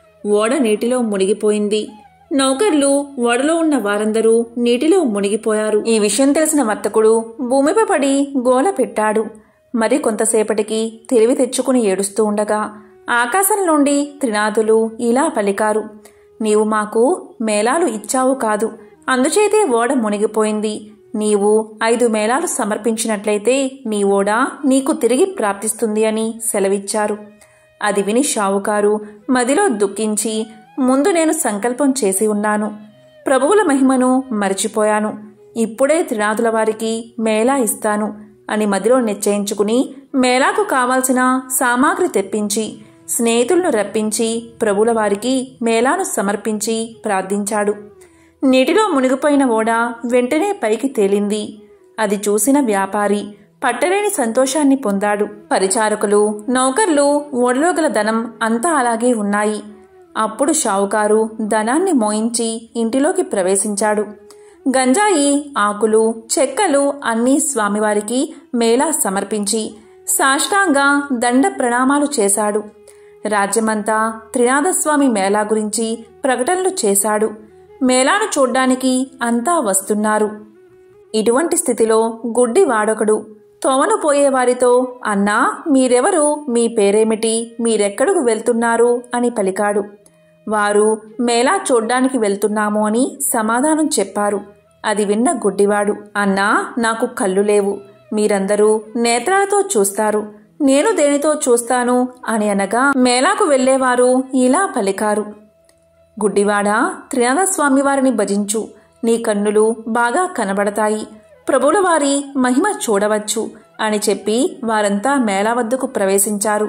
ఓడ నీటిలో మునిగిపోయింది నౌకర్లు ఓడలో ఉన్న వారందరూ నీటిలో మునిగిపోయారు ఈ విషయం తెలిసిన వర్తకుడు భూమిపై పడి గోల పెట్టాడు మరి కొంతసేపటికి తెలివి తెచ్చుకుని ఏడుస్తూ ఉండగా ఆకాశం నుండి త్రినాథులు ఇలా పలికారు నీవు మాకు మేళాలు ఇచ్చావు కాదు అందుచేతే ఓడ మునిగిపోయింది నీవు ఐదు మేళాలు సమర్పించినట్లయితే నీ ఓడ నీకు తిరిగి ప్రాప్తిస్తుంది అని సెలవిచ్చారు అది విని షావుకారు మదిలో దుఃఖించి ముందు నేను సంకల్పం చేసి ఉన్నాను ప్రభువుల మహిమను మరిచిపోయాను ఇప్పుడే త్రినాథుల వారికి మేళా ఇస్తాను అని మదిలో నిశ్చయించుకుని మేళాకు కావాల్సిన సామాగ్రి తెప్పించి స్నేహితులను రప్పించి ప్రభుల వారికి మేళాను సమర్పించి ప్రార్థించాడు నీటిలో మునిగిపోయిన ఓడ వెంటనే పైకి తేలింది అది చూసిన వ్యాపారి పట్టలేని సంతోషాన్ని పొందాడు పరిచారకులు నౌకర్లు ఓడలో గల ధనం అంతా అలాగే ఉన్నాయి అప్పుడు షావుకారు ధనాన్ని మోయించి ఇంటిలోకి ప్రవేశించాడు గంజాయి ఆకులు చెక్కలు అన్నీ స్వామివారికి మేళా సమర్పించి సాష్టాంగా దండ ప్రణామాలు చేశాడు రాజ్యమంతా త్రినాథస్వామి మేళా గురించి ప్రకటనలు చేశాడు మేళాను చూడ్డానికి అంతా వస్తున్నారు ఇటువంటి స్థితిలో గుడ్డి వాడొకడు తోమను పోయేవారితో అన్నా మీరెవరు మీ పేరేమిటి మీరెక్కడకు వెళ్తున్నారు అని పలికాడు వారు మేళా చూడ్డానికి వెళ్తున్నాము అని సమాధానం చెప్పారు అది విన్న గుడ్డివాడు అన్నా నాకు కళ్ళు లేవు మీరందరూ నేత్రాలతో చూస్తారు నేను దేనితో చూస్తాను అని అనగా మేళాకు వెళ్లేవారు ఇలా పలికారు గుడ్డివాడా త్రినాథస్వామి వారిని భజించు నీ కన్నులు బాగా కనబడతాయి ప్రభుల వారి మహిమ చూడవచ్చు అని చెప్పి వారంతా మేళా వద్దకు ప్రవేశించారు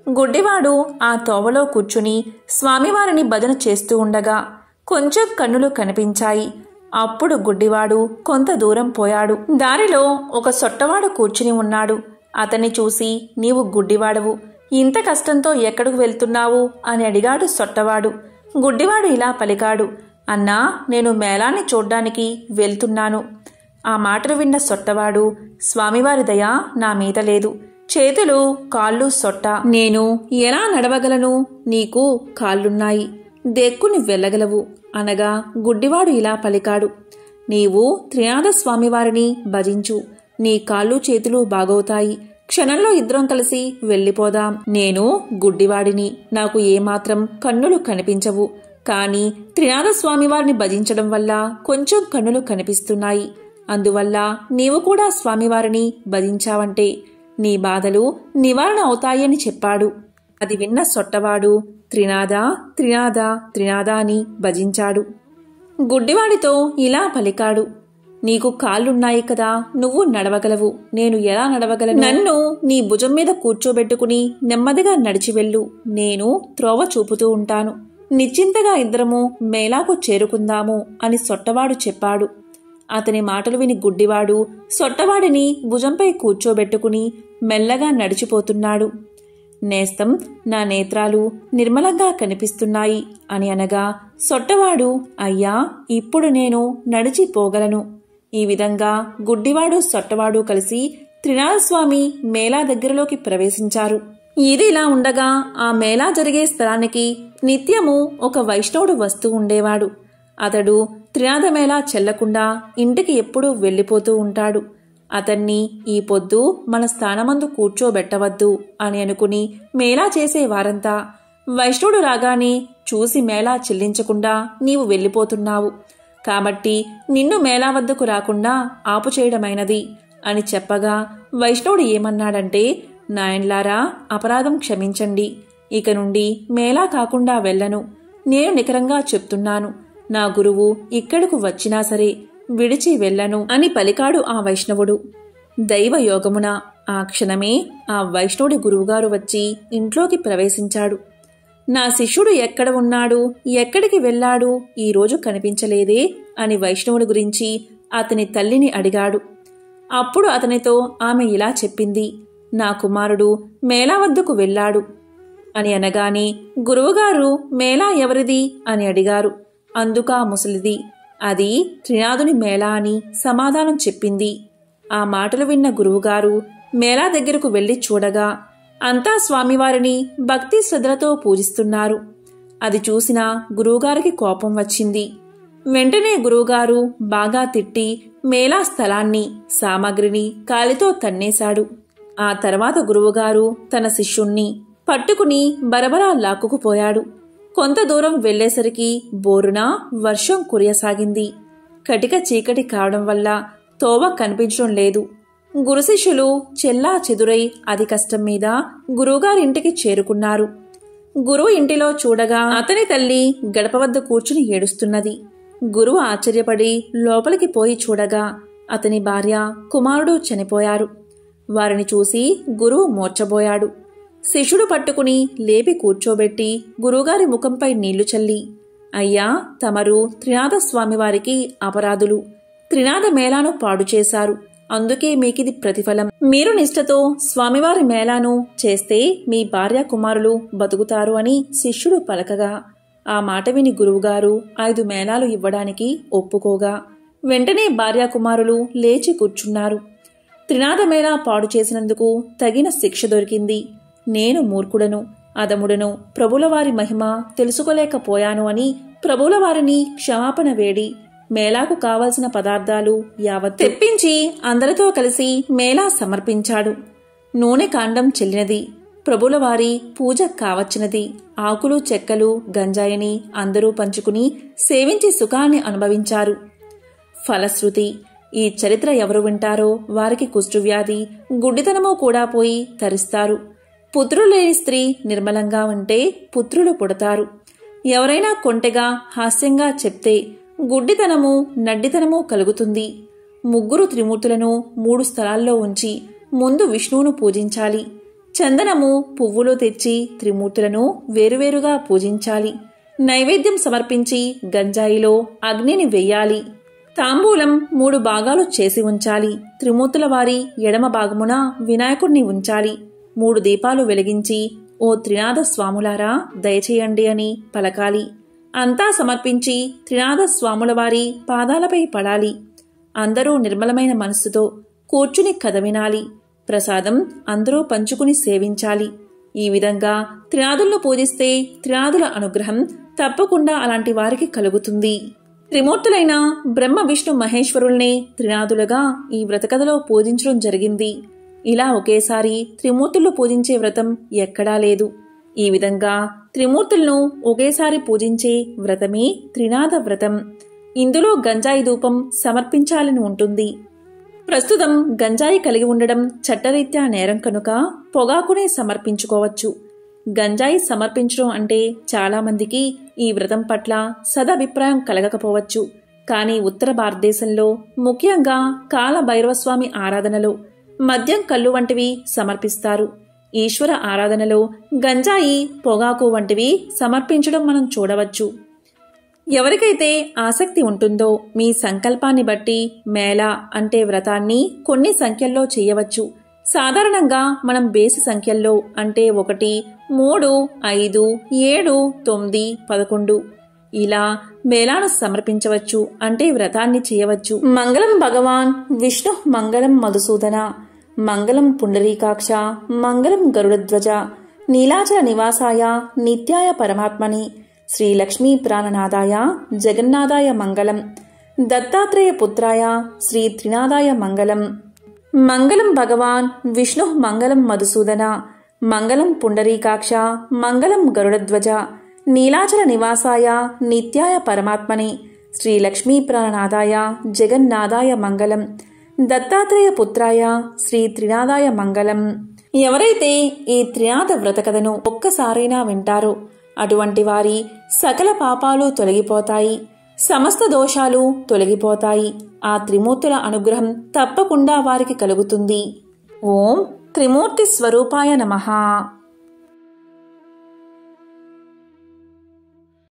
గుడ్డివాడు ఆ తోవలో కూర్చుని స్వామివారిని భజన చేస్తూ ఉండగా కొంచెం కన్నులు కనిపించాయి అప్పుడు గుడ్డివాడు కొంత దూరం పోయాడు దారిలో ఒక సొట్టవాడు కూర్చుని ఉన్నాడు అతన్ని చూసి నీవు గుడ్డివాడవు ఇంత కష్టంతో ఎక్కడికి వెళ్తున్నావు అని అడిగాడు సొట్టవాడు గుడ్డివాడు ఇలా పలికాడు అన్నా నేను మేళాన్ని చూడ్డానికి వెళ్తున్నాను ఆ మాటలు విన్న సొట్టవాడు స్వామివారి దయ నా మీద లేదు చేతులు కాళ్ళు సొట్ట నేను ఎలా నడవగలను నీకు కాళ్ళున్నాయి దెక్కుని వెళ్ళగలవు అనగా గుడ్డివాడు ఇలా పలికాడు నీవు త్రినాథ స్వామివారిని భజించు నీ కాళ్ళు చేతులు బాగవుతాయి క్షణంలో ఇద్దరం కలిసి వెళ్ళిపోదాం నేను గుడ్డివాడిని నాకు ఏమాత్రం కన్నులు కనిపించవు కాని త్రినాథ స్వామివారిని భజించడం వల్ల కొంచెం కన్నులు కనిపిస్తున్నాయి అందువల్ల నీవు కూడా స్వామివారిని భజించావంటే నీ బాధలు నివారణ అవుతాయని చెప్పాడు అది విన్న సొట్టవాడు త్రినాద త్రినాద త్రినాద అని భజించాడు గుడ్డివాడితో ఇలా పలికాడు నీకు కాళ్ళున్నాయి కదా నువ్వు నడవగలవు నేను ఎలా నడవగలను నన్ను నీ భుజం మీద కూర్చోబెట్టుకుని నెమ్మదిగా నడిచి వెళ్ళు నేను త్రోవ చూపుతూ ఉంటాను నిశ్చింతగా ఇద్దరము మేళాకు చేరుకుందాము అని సొట్టవాడు చెప్పాడు అతని మాటలు విని గుడ్డివాడు సొట్టవాడిని భుజంపై కూర్చోబెట్టుకుని మెల్లగా నడిచిపోతున్నాడు నేస్తం నా నేత్రాలు నిర్మలంగా కనిపిస్తున్నాయి అని అనగా సొట్టవాడు అయ్యా ఇప్పుడు నేను నడిచిపోగలను ఈ విధంగా గుడ్డివాడు సొట్టవాడు కలిసి త్రినాథస్వామి మేళా దగ్గరలోకి ప్రవేశించారు ఇది ఇలా ఉండగా ఆ మేళా జరిగే స్థలానికి నిత్యము ఒక వైష్ణవుడు వస్తూ ఉండేవాడు అతడు త్రినాథ మేళా చెల్లకుండా ఇంటికి ఎప్పుడూ వెళ్ళిపోతూ ఉంటాడు అతన్ని ఈ పొద్దు మన స్థానమందు కూర్చోబెట్టవద్దు అని అనుకుని మేళా చేసే వారంతా వైష్ణవుడు రాగానే చూసి మేళా చెల్లించకుండా నీవు వెళ్ళిపోతున్నావు కాబట్టి నిన్ను మేళా వద్దకు రాకుండా ఆపు చేయడమైనది అని చెప్పగా వైష్ణవుడు ఏమన్నాడంటే నాయన్లారా అపరాధం క్షమించండి ఇక నుండి మేళా కాకుండా వెళ్ళను నేను నికరంగా చెప్తున్నాను నా గురువు ఇక్కడకు వచ్చినా సరే విడిచి వెళ్ళను అని పలికాడు ఆ వైష్ణవుడు దైవ యోగమున ఆ క్షణమే ఆ వైష్ణవుడి గురువుగారు వచ్చి ఇంట్లోకి ప్రవేశించాడు నా శిష్యుడు ఎక్కడ ఉన్నాడు ఎక్కడికి వెళ్ళాడు ఈరోజు కనిపించలేదే అని వైష్ణవుడి గురించి అతని తల్లిని అడిగాడు అప్పుడు అతనితో ఆమె ఇలా చెప్పింది నా కుమారుడు మేళా వద్దకు వెళ్ళాడు అని అనగానే గురువుగారు మేళా ఎవరిది అని అడిగారు అందుకా ముసలిది అది త్రినాథుని మేళా అని సమాధానం చెప్పింది ఆ మాటలు విన్న గురువుగారు మేళా దగ్గరకు వెళ్లి చూడగా అంతా స్వామివారిని భక్తి శ్రద్ధలతో పూజిస్తున్నారు అది చూసిన గురువుగారికి కోపం వచ్చింది వెంటనే గురువుగారు బాగా తిట్టి మేళా స్థలాన్ని సామాగ్రిని కాలితో తన్నేశాడు ఆ తర్వాత గురువుగారు తన శిష్యుణ్ణి పట్టుకుని బరబరా లాక్కుకుపోయాడు కొంత దూరం వెళ్లేసరికి బోరున వర్షం కురియసాగింది కటిక చీకటి కావడం వల్ల తోవ కనిపించడం లేదు గురు శిష్యులు చెల్లా చెదురై అతి కష్టం మీద గురువుగారింటికి చేరుకున్నారు గురువు ఇంటిలో చూడగా అతని తల్లి గడప వద్ద కూర్చుని ఏడుస్తున్నది గురువు ఆశ్చర్యపడి లోపలికి పోయి చూడగా అతని భార్య కుమారుడు చనిపోయారు వారిని చూసి గురువు మూర్చబోయాడు శిష్యుడు పట్టుకుని లేపి కూర్చోబెట్టి గురువుగారి ముఖంపై నీళ్లు చల్లి అయ్యా తమరు త్రినాథ స్వామివారికి అపరాధులు త్రినాథ మేళాను పాడు చేశారు అందుకే మీకిది ప్రతిఫలం మీరు నిష్ఠతో స్వామివారి మేళాను చేస్తే మీ భార్య కుమారులు బతుకుతారు అని శిష్యుడు పలకగా ఆ మాట విని గురువుగారు ఐదు మేళాలు ఇవ్వడానికి ఒప్పుకోగా వెంటనే భార్యా కుమారులు లేచి కూర్చున్నారు త్రినాథ మేళా పాడు చేసినందుకు తగిన శిక్ష దొరికింది నేను మూర్ఖుడను అదముడను ప్రభుల వారి మహిమ తెలుసుకోలేకపోయాను అని ప్రభుల వారిని క్షమాపణ వేడి మేళాకు కావలసిన పదార్థాలు యావత్ తెప్పించి అందరితో కలిసి మేళా సమర్పించాడు నూనె కాండం చెల్లినది ప్రభుల వారి పూజ కావచ్చినది ఆకులు చెక్కలు గంజాయిని అందరూ పంచుకుని సేవించి సుఖాన్ని అనుభవించారు ఫలశ్రుతి ఈ చరిత్ర ఎవరు వింటారో వారికి కుష్ఠవ్యాధి గుడ్డితనము కూడా పోయి తరిస్తారు పుత్రులు లేని స్త్రీ నిర్మలంగా ఉంటే పుత్రులు పుడతారు ఎవరైనా కొంటెగా హాస్యంగా చెప్తే గుడ్డితనము నడ్డితనము కలుగుతుంది ముగ్గురు త్రిమూర్తులను మూడు స్థలాల్లో ఉంచి ముందు విష్ణువును పూజించాలి చందనము పువ్వులు తెచ్చి త్రిమూర్తులను వేరువేరుగా పూజించాలి నైవేద్యం సమర్పించి గంజాయిలో అగ్నిని వెయ్యాలి తాంబూలం మూడు భాగాలు చేసి ఉంచాలి త్రిమూర్తుల వారి ఎడమ భాగమున వినాయకుడిని ఉంచాలి మూడు దీపాలు వెలిగించి ఓ త్రినాథ స్వాములారా దయచేయండి అని పలకాలి అంతా సమర్పించి త్రినాథ స్వాముల వారి పాదాలపై పడాలి అందరూ నిర్మలమైన మనస్సుతో కూర్చుని కథ వినాలి ప్రసాదం అందరూ పంచుకుని సేవించాలి ఈ విధంగా త్రినాదులను పూజిస్తే త్రినాదుల అనుగ్రహం తప్పకుండా అలాంటి వారికి కలుగుతుంది త్రిమూర్తులైన బ్రహ్మ విష్ణు మహేశ్వరుల్ని త్రినాదులుగా ఈ వ్రతకథలో పూజించడం జరిగింది ఇలా ఒకేసారి త్రిమూర్తులు పూజించే వ్రతం ఎక్కడా లేదు ఈ విధంగా త్రిమూర్తులను ఒకేసారి పూజించే వ్రతమే త్రినాద వ్రతం ఇందులో గంజాయి ధూపం సమర్పించాలని ఉంటుంది ప్రస్తుతం గంజాయి కలిగి ఉండడం చట్టరీత్యా నేరం కనుక పొగాకునే సమర్పించుకోవచ్చు గంజాయి సమర్పించడం అంటే చాలామందికి ఈ వ్రతం పట్ల సదభిప్రాయం కలగకపోవచ్చు కానీ ఉత్తర భారతదేశంలో ముఖ్యంగా కాల భైరవస్వామి ఆరాధనలో మద్యం కళ్ళు వంటివి సమర్పిస్తారు ఈశ్వర ఆరాధనలో గంజాయి పొగాకు వంటివి సమర్పించడం మనం చూడవచ్చు ఎవరికైతే ఆసక్తి ఉంటుందో మీ సంకల్పాన్ని బట్టి మేళ అంటే వ్రతాన్ని కొన్ని సంఖ్యల్లో చేయవచ్చు సాధారణంగా మనం బేసి సంఖ్యల్లో అంటే ఒకటి మూడు ఐదు ఏడు తొమ్మిది పదకొండు ఇలా మేళాను సమర్పించవచ్చు అంటే వ్రతాన్ని చేయవచ్చు మంగళం భగవాన్ విష్ణు మంగళం మధుసూదన మంగళం పుండరీకాక్ష మంగళం గరుడధ్వజ నీలాచల నివాసాయ నిత్యాయ పరమాత్మని శ్రీ లక్ష్మీ ప్రాణనాథాయ జగన్నాథాయ మంగళం దత్తాత్రేయ పుత్రాయ శ్రీ త్రినాథాయ మంగళం మంగళం భగవాన్ విష్ణు మంగళం మధుసూదన మంగళం పుండరీకాక్ష మంగళం గరుడధ్వజ నీలాచల నివాసాయ నిత్యాయ పరమాత్మని శ్రీ లక్ష్మీ ప్రాణనాథాయ జగన్నాథాయ మంగళం దత్తాత్రేయ పుత్రాయ శ్రీ త్రినాథాయ మంగళం ఎవరైతే ఈ త్రినాథ వ్రత కథను ఒక్కసారైనా వింటారో అటువంటి వారి సకల పాపాలు తొలగిపోతాయి సమస్త దోషాలు తొలగిపోతాయి ఆ త్రిమూర్తుల అనుగ్రహం తప్పకుండా వారికి కలుగుతుంది ఓం త్రిమూర్తి స్వరూపాయ నమః